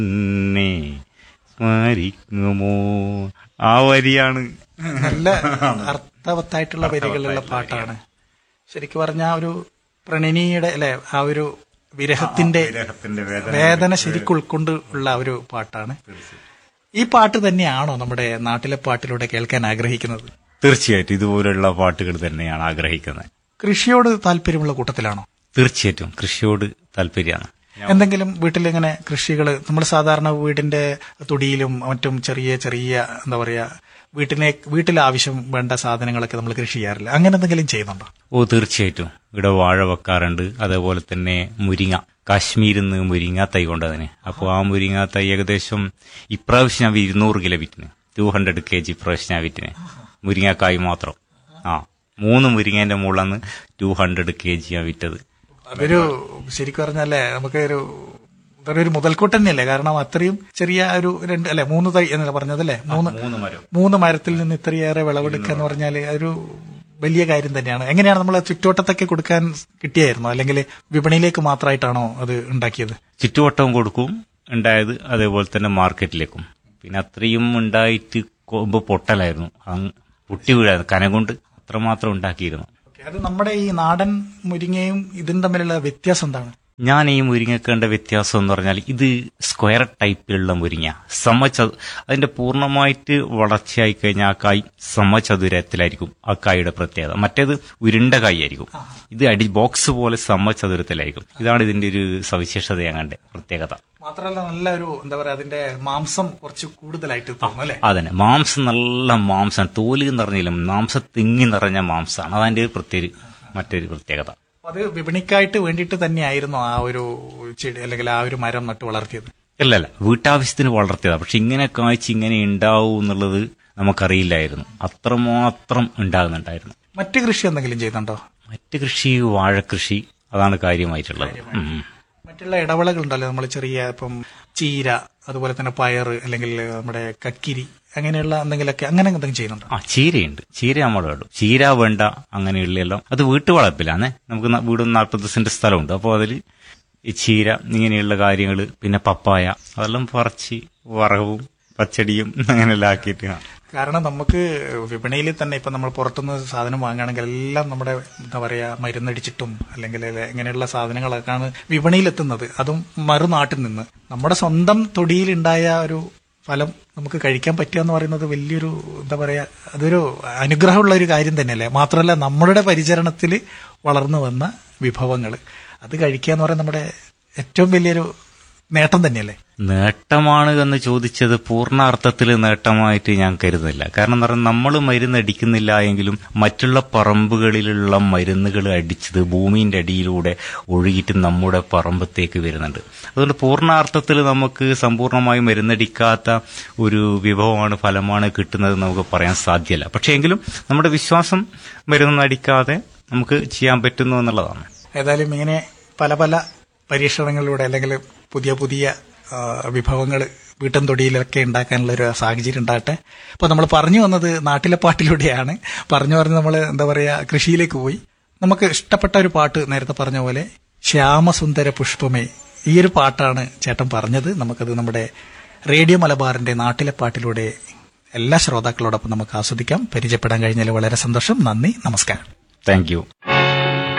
എന്നെ സ്മരിക്കുമോ ആ വരിയാണ് നല്ല അർത്ഥവത്തായിട്ടുള്ള വരികളുള്ള പാട്ടാണ് ശരിക്കും പറഞ്ഞ ആ ഒരു പ്രണയിനിയുടെ അല്ലെ ആ ഒരു വിരഹത്തിന്റെ വിരഹത്തിന്റെ വേദന വേദന ശരിക്കും ഉൾക്കൊണ്ട് ഉള്ള ഒരു പാട്ടാണ് ഈ പാട്ട് തന്നെയാണോ നമ്മുടെ നാട്ടിലെ പാട്ടിലൂടെ കേൾക്കാൻ ആഗ്രഹിക്കുന്നത് തീർച്ചയായിട്ടും ഇതുപോലുള്ള പാട്ടുകൾ തന്നെയാണ് ആഗ്രഹിക്കുന്നത് കൃഷിയോട് താല്പര്യമുള്ള കൂട്ടത്തിലാണോ തീർച്ചയായിട്ടും കൃഷിയോട് താല്പര്യമാണ് എന്തെങ്കിലും വീട്ടിലിങ്ങനെ കൃഷികൾ നമ്മൾ സാധാരണ വീടിന്റെ തൊടിയിലും മറ്റും ചെറിയ ചെറിയ എന്താ പറയാ വീട്ടിനെ വീട്ടിൽ ആവശ്യം വേണ്ട സാധനങ്ങളൊക്കെ നമ്മൾ കൃഷി ചെയ്യാറില്ല അങ്ങനെ എന്തെങ്കിലും ചെയ്യുന്നുണ്ടോ ഓ തീർച്ചയായിട്ടും ഇവിടെ വാഴ വെക്കാറുണ്ട് അതേപോലെ തന്നെ മുരിങ്ങ കാശ്മീരിൽ നിന്ന് മുരിങ്ങ തൈ കൊണ്ടതിന് അപ്പോൾ ആ മുരിങ്ങ തൈ ഏകദേശം ഇപ്രാവശ്യം ഞാൻ ഇരുന്നൂറ് കിലോ വിറ്റിന് ടു ഹൺഡ്രഡ് കെ ജി ഇപ്രാവശ്യം ഞാൻ വിറ്റിന് മുരിങ്ങക്കായ് മാത്രം ആ മൂന്ന് മുരിങ്ങേന്റെ മുകളിൽ ടു ഹൺഡ്രഡ് കെ ജി ഞാൻ വിറ്റത് അതൊരു ശരിക്കും പറഞ്ഞാലേ നമുക്ക് ഒരു എന്താ പറയാ, ഒരു മുതൽക്കൂട്ട് തന്നെയല്ലേ കാരണം അത്രയും ചെറിയ ഒരു രണ്ട് അല്ലെ മൂന്ന് തൈ എന്നല്ല പറഞ്ഞതല്ലേ മൂന്ന് മൂന്ന് മരം മൂന്ന് മരത്തിൽ നിന്ന് ഇത്രയേറെ വിളവെടുക്കുക എന്ന് പറഞ്ഞാൽ ഒരു വലിയ കാര്യം തന്നെയാണ് എങ്ങനെയാണ് നമ്മൾ ചുറ്റുവട്ടത്തൊക്കെ കൊടുക്കാൻ കിട്ടിയായിരുന്നോ അല്ലെങ്കിൽ വിപണിയിലേക്ക് മാത്രമായിട്ടാണോ അത് ഉണ്ടാക്കിയത് ചുറ്റുവട്ടവും കൊടുക്കും ഉണ്ടായത് അതേപോലെ തന്നെ മാർക്കറ്റിലേക്കും പിന്നെ അത്രയും ഉണ്ടായിട്ട് കൊമ്പ് പൊട്ടലായിരുന്നു അങ്ങ് പൊട്ടി വീഴായിരുന്നു കനം കൊണ്ട് അത്രമാത്രം ഉണ്ടാക്കിയിരുന്നു ഓക്കേ, അത് നമ്മുടെ ഈ നാടൻ മുരിങ്ങയും ഇതും തമ്മിലുള്ള വ്യത്യാസം എന്താണ് ഞാൻ ഈ മുരിങ്ങക്കേണ്ട വ്യത്യാസം എന്ന് പറഞ്ഞാൽ ഇത് സ്ക്വയർ ടൈപ്പിലുള്ള മുരിങ്ങ സമച അതിന്റെ പൂർണ്ണമായിട്ട് വളർച്ചയായി കഴിഞ്ഞാൽ ആ കായ് സമചതുരത്തിലായിരിക്കും ആ കായുടെ പ്രത്യേകത മറ്റേത് ഉരുണ്ട കായ് ആയിരിക്കും ഇത് അടി ബോക്സ് പോലെ സമചതുരത്തിലായിരിക്കും ഇതാണ് ഇതിന്റെ ഒരു സവിശേഷത ഞങ്ങളുടെ പ്രത്യേകത മാത്രമല്ല നല്ല ഒരു എന്താ പറയാ അതിന്റെ മാംസം കുറച്ച് കൂടുതലായിട്ട് തോന്നും അല്ലെ അതന്നെ മാംസം നല്ല മാംസം തോല് നിറഞ്ഞില്ല മാംസം തിങ്ങി നിറഞ്ഞ മാംസമാണ് അതതിന്റെ ഒരു പ്രത്യേക മറ്റൊരു പ്രത്യേകത അത് വിപണിക്കായിട്ട് വേണ്ടിയിട്ട് തന്നെയായിരുന്നു ആ ഒരു ചെടി അല്ലെങ്കിൽ ആ ഒരു മരം നട്ട് വളർത്തിയത് അല്ല അല്ല വീട്ടാവശ്യത്തിന് വളർത്തിയതാണ് പക്ഷെ ഇങ്ങനെ കായ്ച്ച് ഇങ്ങനെ ഉണ്ടാവും എന്നുള്ളത് നമുക്കറിയില്ലായിരുന്നു അത്രമാത്രം ഉണ്ടാകുന്നുണ്ടായിരുന്നു മറ്റ് കൃഷി എന്തെങ്കിലും ചെയ്യുന്നുണ്ടോ മറ്റ് കൃഷി വാഴക്കൃഷി അതാണ് കാര്യമായിട്ടുള്ളത് ഉം. മറ്റുള്ള ഇടവിളകൾ ഉണ്ടല്ലോ നമ്മൾ ചെറിയ ഇപ്പം ചീര അതുപോലെ തന്നെ പയറ് അല്ലെങ്കിൽ നമ്മുടെ കക്കിരി അങ്ങനെയുള്ള എന്തെങ്കിലുമൊക്കെ അങ്ങനെ എന്തെങ്കിലും ചെയ്യുന്നുണ്ടോ ആ ചീരയുണ്ട് ചീര നമ്മൾ ഇടും ചീര വേണ്ട അങ്ങനെയുള്ള എല്ലാം അത് വീട്ടുവളപ്പിലാന്നേ നമുക്ക് ന- വീട് നാൽപ്പത് സെന്റ് സ്ഥലമുണ്ട് അപ്പോൾ അതിൽ ഈ ചീര ഇങ്ങനെയുള്ള കാര്യങ്ങൾ പിന്നെ പപ്പായ അതെല്ലാം പറിച്ച് വറവും പച്ചടിയും അങ്ങനെയെല്ലാം ആക്കിയിട്ട് ആ. കാരണം നമുക്ക് വിപണിയിൽ തന്നെ ഇപ്പൊ നമ്മൾ പുറത്തുനിന്ന് സാധനം വാങ്ങുകയാണെങ്കിൽ എല്ലാം നമ്മുടെ എന്താ പറയാ മരുന്നടിച്ചിട്ടും അല്ലെങ്കിൽ ഇങ്ങനെയുള്ള സാധനങ്ങളൊക്കെയാണ് വിപണിയിലെത്തുന്നത് അതും മറുനാട്ടിൽ നിന്ന് നമ്മുടെ സ്വന്തം തൊടിയിലുണ്ടായ ഒരു ഫലം നമുക്ക് കഴിക്കാൻ പറ്റുക എന്ന് പറയുന്നത് വലിയൊരു എന്താ പറയാ അതൊരു അനുഗ്രഹമുള്ള ഒരു കാര്യം തന്നെയല്ലേ മാത്രമല്ല നമ്മളുടെ പരിചരണത്തിൽ വളർന്നു വന്ന വിഭവങ്ങൾ അത് കഴിക്കുക എന്ന് പറയുന്നത് നമ്മുടെ ഏറ്റവും വലിയൊരു നേട്ടം തന്നെയല്ലേ നേട്ടമാണ് എന്ന് ചോദിച്ചത് പൂർണ്ണാർത്ഥത്തിൽ നേട്ടമായിട്ട് ഞാൻ കരുതുന്നില്ല കാരണം എന്ന് പറഞ്ഞാൽ നമ്മൾ മരുന്ന് അടിക്കുന്നില്ല എങ്കിലും മറ്റുള്ള പറമ്പുകളിലുള്ള മരുന്നുകൾ അടിച്ചത് ഭൂമിന്റെ അടിയിലൂടെ ഒഴുകിയിട്ട് നമ്മുടെ പറമ്പത്തേക്ക് വരുന്നുണ്ട് അതുകൊണ്ട് പൂർണ്ണാർത്ഥത്തിൽ നമുക്ക് സമ്പൂർണ്ണമായി മരുന്നടിക്കാത്ത ഒരു വിഭവമാണ് ഫലമാണ് കിട്ടുന്നത് നമുക്ക് പറയാൻ സാധ്യമല്ല പക്ഷേ എങ്കിലും നമ്മുടെ വിശ്വാസം മരുന്നടിക്കാതെ നമുക്ക് ചെയ്യാൻ പറ്റുന്നു എന്നുള്ളതാണ് ഏതായാലും ഇങ്ങനെ പല പല പരീക്ഷണങ്ങളിലൂടെ അല്ലെങ്കിൽ പുതിയ പുതിയ വിഭവങ്ങൾ വീട്ടും തൊടിയിലൊക്കെ ഉണ്ടാക്കാനുള്ള ഒരു സാഹചര്യം ഉണ്ടാകട്ടെ അപ്പോൾ നമ്മൾ പറഞ്ഞു വന്നത് നാട്ടിലെ പാട്ടിലൂടെയാണ് പറഞ്ഞു പറഞ്ഞ് നമ്മൾ എന്താ പറയുക കൃഷിയിലേക്ക് പോയി നമുക്ക് ഇഷ്ടപ്പെട്ട ഒരു പാട്ട് നേരത്തെ പറഞ്ഞ പോലെ ശ്യാമസുന്ദര പുഷ്പമേ ഈ ഒരു പാട്ടാണ് ചേട്ടൻ പറഞ്ഞത് നമുക്കത് നമ്മുടെ റേഡിയോ മലബാറിന്റെ നാട്ടിലെ പാട്ടിലൂടെ എല്ലാ ശ്രോതാക്കളോടൊപ്പം നമുക്ക് ആസ്വദിക്കാം പരിചയപ്പെടാൻ കഴിഞ്ഞാൽ വളരെ സന്തോഷം നന്ദി നമസ്കാരം താങ്ക് യു